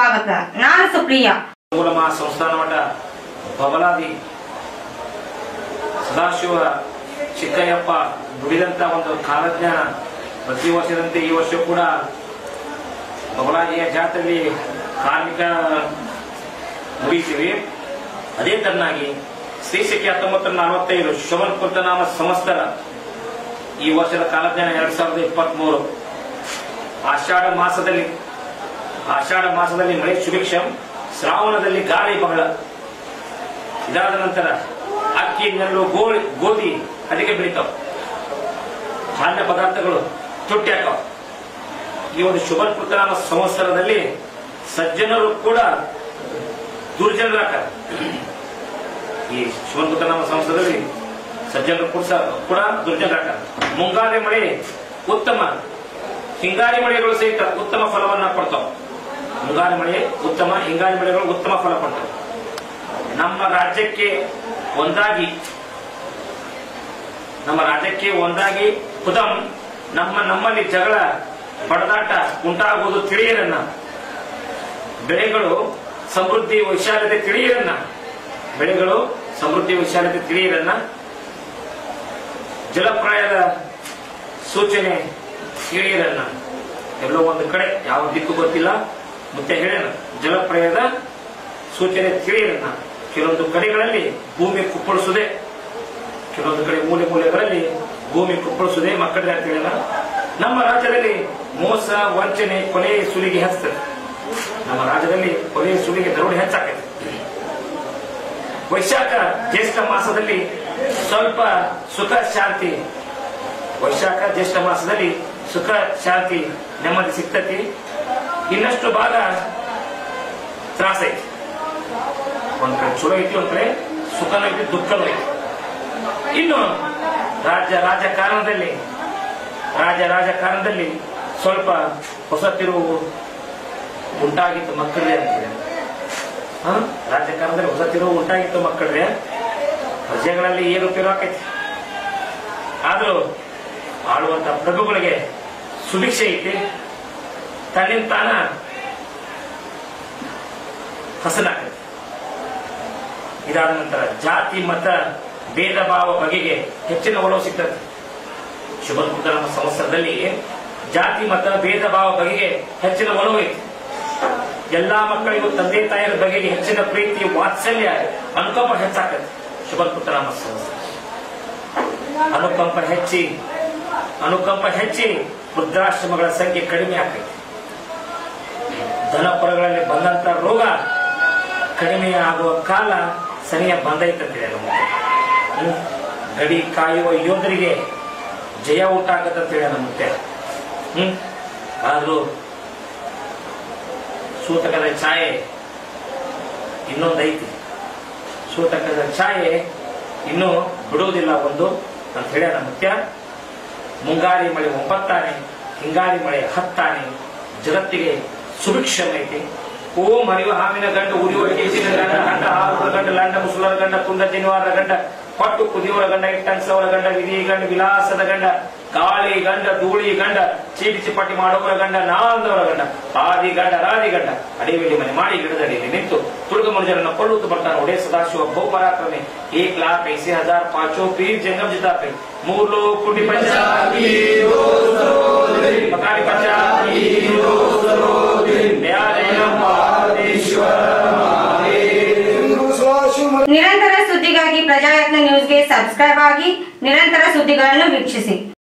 ಸ್ವಾಗತ ನಾನು ಸುಪ್ರಿಯಾ ಮೂಲಮ ಸಂಸ್ಥಾನ ಮಠ ಬಬಲಾದಿ ಸದಾಶಿವ ಚಿಕ್ಕಯ್ಯಪ್ಪ ನುಡಿದಂತ ಒಂದು ಕಾಲಜ್ಞಾನ ಪ್ರತಿ ವರ್ಷದಂತೆ ಈ ವರ್ಷ ಕೂಡ ಬಬಲಾದಿಯ ಜಾತ್ರೆಯಲ್ಲಿ ಕಾರ್ಮಿಕ ಮುಗಿತೀವಿ ಅದೇ ತರನಾಗಿ ಶ್ರೀ ಶಕೆ ಹತ್ತೊಂಬತ್ತು ನಲವತ್ತೈದು ಶೋಭನ್ ಪುತ್ರನಾಮ ಸಂವತ್ಸರ ಈ ವರ್ಷದ ಕಾಲಜ್ಞಾನ ಎರಡ್ ಸಾವಿರದ ಇಪ್ಪತ್ತ್ ಮೂರು ಆಷಾಢ ಮಾಸದಲ್ಲಿ ಆಷಾಢ ಮಾಸದಲ್ಲಿ ಮಳೆ ಸುಭಿಕ್ಷಂ ಶ್ರಾವಣದಲ್ಲಿ ಗಾಳಿ ಬಹಳ ಇದಾದ ನಂತರ ಅಕ್ಕಿ ನೆಲ್ಲು ಗೋಳಿ ಗೋಧಿ ಅದಕ್ಕೆ ಬೆಳಿತಾವ ಧಾನ್ಯ ಪದಾರ್ಥಗಳು ತುಟ್ಟಿ ಹಾಕವ ಈ ಒಂದು ಶುಭ ಕೃತನಾಮ ಸಂವತ್ಸರದಲ್ಲಿ ಸಜ್ಜನರು ಕೂಡ ದುರ್ಜನರಾಗ್ತಾರೆ ಈ ಶುಭ ಕೃತನಾಮ ಸಂವತ್ಸರದಲ್ಲಿ ಸಜ್ಜನರು ಕೂಡ ಸ- ಕೂಡ ದುರ್ಜನರಾಗ್ತಾರೆ ಮುಂಗಾರಿ ಮಳೆ ಉತ್ತಮ ಹಿಂಗಾರಿ ಮಳೆಗಳು ಸಹಿತ ಉತ್ತಮ ಫಲವನ್ನ ಕೊಡ್ತಾವ ಮುಂಗಾರಿ ಮಳೆ ಉತ್ತಮ ಹಿಂಗಾರಿ ಮಳೆಗಳು ಉತ್ತಮ ಫಲ ಕೊಡ್ತವೆ ನಮ್ಮ ರಾಜ್ಯಕ್ಕೆ ಒಂದಾಗಿ ನಮ್ಮ ರಾಜ್ಯಕ್ಕೆ ಒಂದಾಗಿ ಪುದಂ ನಮ್ಮ ನಮ್ಮಲ್ಲಿ ಜಗಳ ಬಡದಾಟ ಉಂಟಾಗುವುದು ತಿಳಿಯರನ್ನ ಬೆಳೆಗಳು ಸಮೃದ್ಧಿ ವೈಶಾಲ್ಯತೆ ತಿಳಿಯರನ್ನ ಬೆಳೆಗಳು ಸಮೃದ್ಧಿ ವೈಶಾಲ್ಯತೆ ತಿಳಿಯರನ್ನ ಜಲಪ್ರಾಯದ ಸೂಚನೆ ತಿಳಿಯರನ್ನ ಎಲ್ಲೋ ಒಂದು ಕಡೆ ಯಾವ ದಿಕ್ಕು ಗೊತ್ತಿಲ್ಲ ಮತ್ತೆ ಹೇಳೋಣ ಜಲಪ್ರಾಯದ ಸೂಚನೆ ತಿಳಿಯರನ್ನ ಕೆಲವೊಂದು ಕಡೆಗಳಲ್ಲಿ ಭೂಮಿ ಕುಪ್ಪಳಿಸುವುದೇ ಕೆಲವೊಂದು ಕಡೆ ಮೂಲೆ ಮೂಲೆಗಳಲ್ಲಿ ಭೂಮಿ ಕುಪ್ಪಳಿಸುವುದೇ ಮಕ್ಕಳಿಗೆ ಅಂತ ಹೇಳೋಣ ನಮ್ಮ ರಾಜ್ಯದಲ್ಲಿ ಮೋಸ ವಂಚನೆ ಕೊಲೆ ಸುಲಿಗೆ ಹೆಚ್ಚುತ್ತದೆ ನಮ್ಮ ರಾಜ್ಯದಲ್ಲಿ ಕೊಲೆ ಸುಲಿಗೆ ದರೋಡೆ ಹೆಚ್ಚಾಗ್ತದೆ ವೈಶಾಖ ಜ್ಯೇಷ್ಠ ಮಾಸದಲ್ಲಿ ಸ್ವಲ್ಪ ಸುಖ ಶಾಂತಿ ವೈಶಾಖ ಜ್ಯೇಷ್ಠ ಮಾಸದಲ್ಲಿ ಸುಖ ಶಾಂತಿ ನೆಮ್ಮದಿ ಸಿಗ್ತತಿ ಇನ್ನಷ್ಟು ಭಾಗ ತ್ರಾಸ ಐತಿ ಒಂದ್ ಕಡೆ ಚಲೋ ಐತಿ ಒಂದ್ ಕಡೆ ಸುಖನೂ ಐತಿ ದುಃಖನೂ ಐತಿ ಇನ್ನು ರಾಜ್ಯ ರಾಜಕಾರಣದಲ್ಲಿ ರಾಜ್ಯ ರಾಜಕಾರಣದಲ್ಲಿ ಸ್ವಲ್ಪ ಹೊಸ ತಿರುವು ಉಂಟಾಗಿತ್ತು ಮಕ್ಕಳೇ ಅಂತಿದೆ ಹ? ರಾಜಕಾರಣದಲ್ಲಿ ಹೊಸ ತಿರುವು ಉಂಟಾಗಿತ್ತು ಮಕ್ಕಳೇ ಪ್ರಜೆಗಳಲ್ಲಿ ಏರುಪೇರು ಆಕೈತಿ ಆದ್ರೂ ಆಳುವಂತ ಪ್ರಭುಗಳಿಗೆ ಸುಭಿಕ್ಷೆ ಐತಿ ತನ್ನಿಂದ ತಾನ ಹಸನಾಗ್ತೈತಿ ಇದಾದ ನಂತರ ಜಾತಿ ಮತ ಭೇದ ಭಾವ ಬಗೆಗೆ ಹೆಚ್ಚಿನ ಒಲವು ಸಿಗ್ತದೆ ಶುಭ ನಮ್ಮ ಸಂವತ್ಸರದಲ್ಲಿ ಜಾತಿ ಮತ ಭೇದ ಭಾವ ಬಗೆಗೆ ಹೆಚ್ಚಿನ ಒಲವು ಐತಿ ಎಲ್ಲಾ ಮಕ್ಕಳಿಗೂ ತಂದೆ ತಾಯಿಯರ ಬಗೆಗೆ ಹೆಚ್ಚಿನ ಪ್ರೀತಿ ವಾತ್ಸಲ್ಯ ಅನುಕಂಪ ಹೆಚ್ಚಾಗ್ತದೆ ಶುಭ ನಮ್ಮ ಸಂವತ್ಸರ ಅನುಕಂಪ ಹೆಚ್ಚಿ ಅನುಕಂಪ ಹೆಚ್ಚಿ ವೃದ್ಧಾಶ್ರಮಗಳ ಸಂಖ್ಯೆ ಕಡಿಮೆ ಆಗ್ತೈತಿ ದನಪರಗಳಲ್ಲಿ ಬಂದಂತ ರೋಗ ಕಡಿಮೆ ಆಗುವ ಕಾಲ ಸನಿಯ ಬಂದೈತಂತಿದೆ ನಮಗೆ ಹ್ಮ್? ಗಡಿ ಕಾಯುವ ಯೋಧರಿಗೆ ಜಯ ಉಂಟಾಗತ್ತಂತೇಳಿ ನಮ್ಮತ್ತೆ ಹ್ಮ್ ಆದ್ರೂ ಸೂತಕದ ಛಾಯೆ ಇನ್ನೊಂದೈತಿ ಸೂತಕದ ಛಾಯೆ ಇನ್ನೂ ಬಿಡುವುದಿಲ್ಲ ಒಂದು ಅಂತ ಹೇಳ್ಯಾರ ಮುಖ್ಯ ಮುಂಗಾರಿ ಮಳೆ ಒಂಬತ್ತಾನೆ ಹಿಂಗಾರಿ ಮಳೆ ಹತ್ತಾನೆ ಜಗತ್ತಿಗೆ ಸುಭಿಕ್ಷಮೈತಿ ಓ ಮರಿಯುವ ಹಾವಿನ ಗಂಡ ಉರಿಯುವ ಕೇಸಿನ ಗಂಡ ಹಂಡ ಹಾವುಗಳ ಗಂಡ ಲಂಡ ಮುಸುಲರ ಗಂಡ ಕುಂದ ಜನಿವಾರ ಗಂಡ ಪಟ್ಟು ಕುದಿಯುವ ಗಂಡ ಇಟ್ಟನ್ಸವರ ಗಂಡ ವಿಧಿ ಗಂಡ ವಿಲಾಸದ ಗಂಡ ಗಾಳಿ ಗಂಡ ಧೂಳಿ ಗಂಡ ಚೀಟಿ ಚಿಪಾಟಿ ಮಾಡುವವರ ಗಂಡ ನಾಲ್ದವರ ಗಂಡ ಆದಿ ಗಂಡ ರಾದಿ ಗಂಡ ಅಡಿವೆಯಲ್ಲಿ ಮನೆ ಮಾಡಿ ಗಿಡದಡಿಯಲ್ಲಿ ನಿಂತು ತುಳುಗ ಮನುಜರನ್ನ ಕೊಳ್ಳುತ್ತು ಬರ್ತಾನೆ ಒಡೆ ಸದಾಶಿವ ಬಹುಪರಾಕ್ರಮೆ ಏಕ್ ಲಾಖ ಐಸಿ ಹಜಾರ್ ಪಾಂಚೋ ಪೀರ್ ಜಂಗಮ್ ಜಿತಾಪೆ ಮೂರ್ ಲೋ ಕುಟಿ ಪಂಚಾಬಿ ಪಕಾರಿ ಪಂಚಾಬಿ ನಿರಂತರ ಸುದ್ದಿಗಾಗಿ ಪ್ರಜಾಯತ್ನ ನ್ಯೂಸ್ಗೆ ಸಬ್ಸ್ಕ್ರೈಬ್ ಆಗಿ ನಿರಂತರ ಸುದ್ದಿಗಳನ್ನು ವೀಕ್ಷಿಸಿ